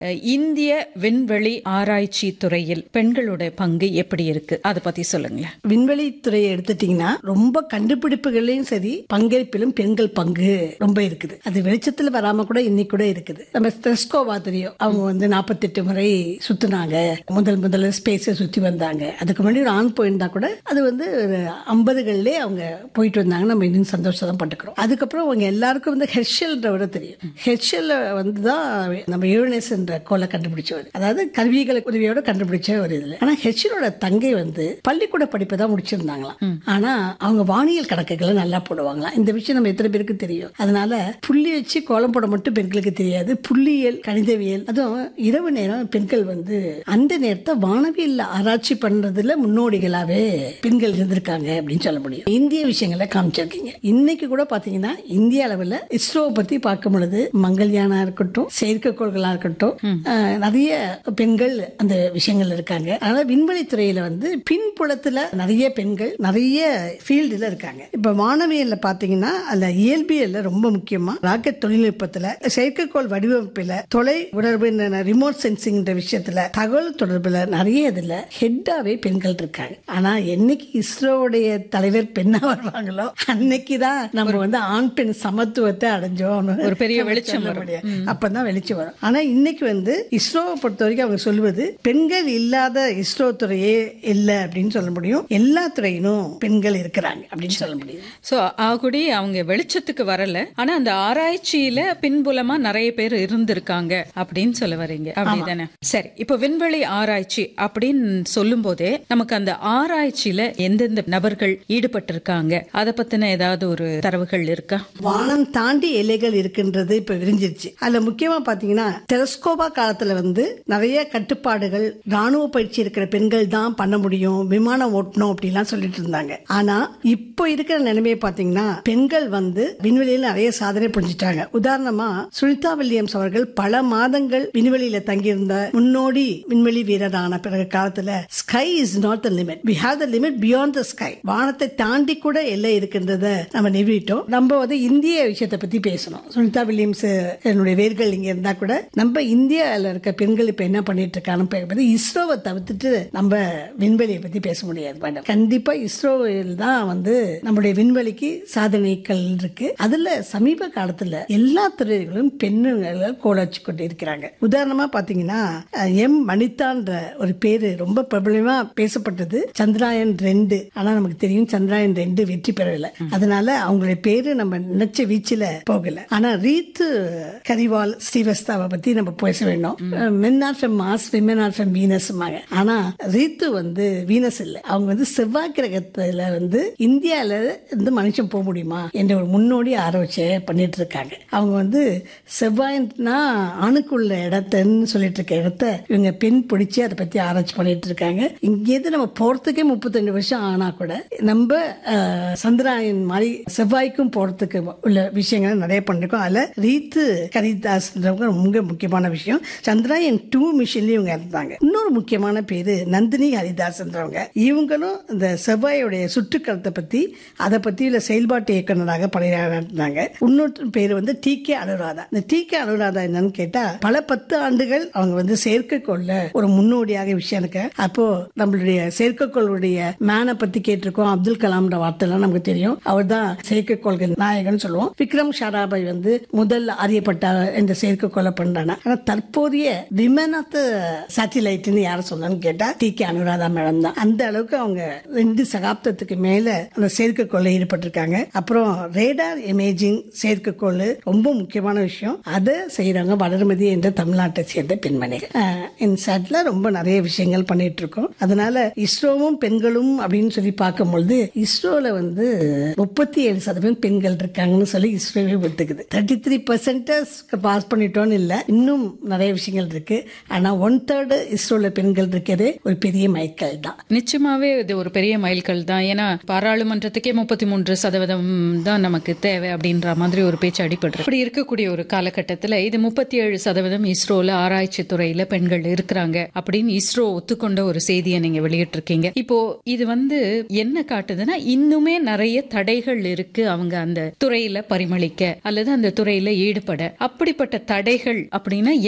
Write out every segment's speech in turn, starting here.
அஹ், இந்திய விண்வெளி ஆராய்ச்சி துறையில் பெண்களோட பங்கு எப்படி இருக்கு அதை பத்தி சொல்லுங்களேன் விண்வெளி துறையை எடுத்துட்டீங்கன்னா ரொம்ப கண்டுபிடிப்புகளையும் சரி பங்கேற்பிலும் பெண்கள் பங்கு ரொம்ப இருக்குது அது வெளிச்சத்துல வராம கூட இன்னைக்கு கூட இருக்குது நம்ம தெஸ்கோவா தெரியும் அவங்க வந்து நாற்பத்தெட்டு முறை சுத்துனாங்க முதல் முதல்ல ஸ்பேஸை சுத்தி வந்தாங்க அதுக்கு முன்னாடி ஒரு ஆண் போயிருந்தா கூட அது வந்து ஒரு ஐம்பதுகள்லயே அவங்க போயிட்டு வந்தாங்க நம்ம இன்னும் சந்தோஷம் தான் பட்டுக்கிறோம் அதுக்கப்புறம் அவங்க எல்லாருக்கும் வந்து ஹெர்ஷல்ன்றவரை தெரியும் ஹெர்ஷல் வந்து தான் நம்ம யூரனஸ் என்ற கோலை கண்டுபிடிச்சவர் அதாவது கருவிகளை உதவியோட கண்டுபிடிச்ச ஒரு இதுல ஆனா ஹெர்ஷலோட தங்கை வந்து பள்ளிக்கூட படிப்பை தான் முடிச்சிருந்தாங்களாம் ஆனா அவங்க வானியல் கணக்குகளை நல்லா போடுவாங்களாம் இந்த விஷயம் நம்ம எத்தனை பேருக்கு தெரியும் அதனால புள்ளி வச்சு கோலம் போட மட்டும் பெண்களுக்கு தெரியாது புள்ளியியல் கணிதவியல் அதுவும் இரவு நேரம் பெண்கள் வந்து அந்த நேரத்தை வானவியல் ஆராய்ச்சி பண்றதுல முன்னோடிகளாவே பெண்கள் இருந்திருக்காங்க அப்படின்னு சொல்ல முடியும் இந்திய விஷயங்களை காமிச்சிருக்கீங்க இன்னைக்கு கூட பாத்தீங்கன்னா இந்திய அளவுல இஸ்ரோவை பத்தி பார்க்கும் பொழுது மங்கள்யானா இருக்கட்டும் செயற்கைக்கோள்களா இருக்கட்டும் அஹ், நிறைய பெண்கள் அந்த விஷயங்கள் இருக்காங்க அதனால விண்வெளி துறையில வந்து பின்புலத்துல நிறைய பெண்கள் நிறைய ஃபீல்டுல இருக்காங்க இப்ப வானவியல்ல பாத்தீங்கன்னா அதுல இயல்பியல்ல ரொம்ப முக்கியமா ராக்கெட் தொழில்நுட்பத்துல செயற்கைக்கோள் வடிவமைப்புல தொலை உணர்வு ரிமோட் சென்சிங் விஷயத்துல தகவல் தொடர்புல நிறைய இதுல ஹெட்டாவே பெண்கள் இருக்காங்க ஆனா என்னைக்கு இஸ்ரோவுடைய தலைவர் பெண்ணா வருவாங்களோ அன்னைக்குதான் நம்ம வந்து ஆண் பெண் சமத்துவத்தை அடைஞ்சோம் ஒரு பெரிய வெளிச்சம் வரும். அப்பதான் வெளிச்சம் வரும் ஆனா இன்னைக்கு வந்து இஸ்ரோவை பொறுத்த வரைக்கும் அவங்க சொல்லுவது பெண்கள் இல்லாத இஸ்ரோ துறையே இல்லை அப்படின்னு சொல்ல முடியும் எல்லா துறையிலும் பெண்கள் இருக்கிறாங்க அப்படின்னு சொல்ல முடியும் சோ ஆகுடி அவங்க வெளிச்சத்துக்கு வரல ஆனா அந்த ஆராய்ச்சியில பின்புலமா நிறைய பேர் இருந்திருக்காங்க அப்படின்னு சொல்ல வரீங்க அப்படிதானே சரி இப்போ விண்வெளி ஆராய்ச்சி அப்படின்னு சொல்லும் போதே நமக்கு அந்த ஆராய்ச்சியில எந்தெந்த நபர்கள் ஈடுபட்டிருக்காங்க அதை பத்தின ஏதாவது ஒரு தரவுகள் இருக்கா வானம் தாண்டி எல்லைகள் இருக்கின்றது இப்ப விரிஞ்சிருச்சு அதுல முக்கியமா பாத்தீங்கன்னா டெலஸ்கோபா காலத்துல வந்து நிறைய கட்டுப்பாடுகள் ராணுவ பயிற்சி இருக்கிற பெண்கள் தான் பண்ண முடியும் விமானம் ஓட்டணும் அப்படிலாம் சொல்லிட்டு இருந்தாங்க ஆனா இப்போ இருக்கிற நிலைமையை பாத்தீங்கன்னா பெண்கள் வந்து விண்வெளியில நிறைய சாதனை புரிஞ்சிட்டாங்க உதாரணமா சுனிதா வில்லியம்ஸ் அவர்கள் பல மாதங்கள் விண்வெளியில தங்கியிருந்த முன்னோடி விண்வெளி வீரரான பிறகு காலத்துல sky is not the limit we have the limit beyond the sky வானத்தை தாண்டி கூட எல்லை இருக்கின்றத நம்ம நிறுவிட்டோம் நம்ம வந்து இந்திய விஷயத்தை பத்தி பேசணும் சுனிதா வில்லியம்ஸ் என்னுடைய வேர்கள் இங்க இருந்தா கூட நம்ம இந்தியால இருக்க பெண்கள் இப்ப என்ன பண்ணிட்டு இருக்கான்னு பத்தி இஸ்ரோவை தவிர்த்துட்டு நம்ம விண்வெளியை பத்தி பேச முடியாது மேடம் கண்டிப்பா இஸ்ரோவில் தான் வந்து நம்முடைய விண்வெளிக்கு சாதனைகள் இருக்கு அதுல சமீப காலத்துல எல்லா துறைகளிலும் பெண்ணுங்களை கோலாச்சு கொண்டு இருக்கிறாங்க உதாரணமா பாத்தீங்கன்னா அஹ், எம் வனிதான்ற ஒரு பேரு ரொம்ப பிரபலமா பேசப்பட்டது சந்திராயன் ரெண்டு ஆனா நமக்கு தெரியும் சந்திராயன் ரெண்டு வெற்றி பெறவில்லை அதனால அவங்களுடைய பேரு நம்ம நினைச்ச வீச்சுல போகல ஆனா ரீத்து கரிவால் ஸ்ரீவஸ்தாவை பத்தி நம்ம பேச வேண்டும் men are from Mars women are from Venus ஆனா ரீத்து வந்து வீனஸ் இல்ல அவங்க வந்து செவ்வாய் கிரகத்துல வந்து இந்தியால இருந்து மனுஷன் போக முடியுமா என்ற ஒரு முன்னோடி ஆராய்ச்சியை பண்ணிட்டு இருக்காங்க அவங்க வந்து செவ்வாய்னா ஆணுக்குள்ள இடத்தன்னு சொல்லிட்டு இருக்க இடத்த இவங்க பெண் பிடிச்சு அதை பத்தி ஆராய்ச்சி பண்ணிட்டு இருக்காங்க இங்கேருந்து நம்ம போறதுக்கே முப்பத்தஞ்சு வருஷம் ஆனா கூட நம்ம அஹ், சந்திராயன் மாதிரி செவ்வாய்க்கும் போறதுக்கு உள்ள விஷயங்கள் நிறைய பண்ணிருக்கோம் அதுல ரீத்து கரிதாஸ்ன்றவங்க ரொம்ப முக்கியமான விஷயம் சந்திராயன் டூ மிஷன்லயும் இவங்க இருந்தாங்க இன்னொரு முக்கியமான பேரு நந்தினி ஹரிதாஸ்ன்றவங்க இவங்களும் இந்த செவ்வாயோடைய சுற்றுக்கலத்தை பத்தி அதை பத்தி உள்ள செயல்பாட்டு இயக்குநராக பணியாற்றினாங்க இன்னொரு பேரு வந்து டி கே அனுராதா இந்த டி கே அனுராதா என்னன்னு கேட்டா பல பத்து ஆண்டுகள் அவங்க வந்து செயற்கைக்கோள்ல ஒரு முன்னோடியாக விஷயம் இருக்கு அப்போ நம்மளுடைய செயற்கைக்கோளுடைய மேனை பத்தி கேட்டிருக்கோம் அப்துல் கலாம்ன்ற வார்த்தை எல்லாம் நமக்கு தெரியும் அவர் தான் செயற்கைக்கோள்கள் நாயகன் சொல்லுவோம் விக்ரம் சாராபாய் வந்து முதல் அறியப்பட்ட இந்த செயற்கைக்கோளை பண்றாங்க ஆனா தற்போதைய விமன் ஆஃப் த சேட்டிலைட்னு யார சொன்னான்னு கேட்டா டி கே அனுராதா மேடம் தான் அந்த அளவுக்கு அவங்க ரெண்டு சகாப்தத்துக்கு மேல அந்த செயற்கைக்கோளை ஈடுபட்டிருக்காங்க அப்புறம் ரேடார் இமேஜிங் செயற்கைக்கோள் ரொம்ப முக்கியமான விஷயம் அதை செய்யறாங்க வளர்மதி என்ற தமிழ்நாட்டை சேர்ந்த பெண்மணிகள் இன்சாட்ல ரொம்ப நிறைய விஷயங்கள் பண்ணிட்டு இருக்கோம் அதனால இஸ்ரோவும் பெண்களும் அப்படின்னு சொல்லி பார்க்கும்பொழுது இஸ்ரோல வந்து முப்பத்தி ஏழு சதவீதம் பெண்கள் இருக்காங்கன்னு சொல்லி இஸ்ரோவே ஒத்துக்குது தேர்ட்டி த்ரீ பர்சன்டேஜ் பாஸ் பண்ணிட்டோம்னு இல்ல இன்னும் நிறைய விஷயங்கள் இருக்கு ஆனா ஒன் தேர்டு இஸ்ரோல பெண்கள் இருக்கிறது ஒரு பெரிய மைக்கல் தான் நிச்சயமாவே இது ஒரு பெரிய மைல்கல் தான் ஏன்னா பாராளுமன்றத்துக்கே முப்பத்தி மூன்று சதவீதம் தான் நமக்கு தேவை அப்படின்ற மாதிரி ஒரு பேச்சு அடிபடுறது இப்படி இருக்கக்கூடிய ஒரு காலகட்டத்துல இது முப்பத்தி ஏழு சதவீதம் இஸ்ரோல ஆராய்ச்சி துறையில பெண்கள் இருக்கிறாங்க அப்படின்னு இஸ்ரோ ஒத்துக்கொண்ட ஒரு செய்தியை நீங்க வெளியிட்டிருக்கீங்க இப்போ இது வந்து என்ன காட்டுதுன்னா இன்னுமே நிறைய தடைகள் இருக்கு அவங்க அந்த துறையில பரிமளிக்க அல்லது அந்த துறையில ஈடுபட அப்படிப்பட்ட தடைகள் அப்படின்னா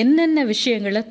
என்னென்ன விஷயங்களை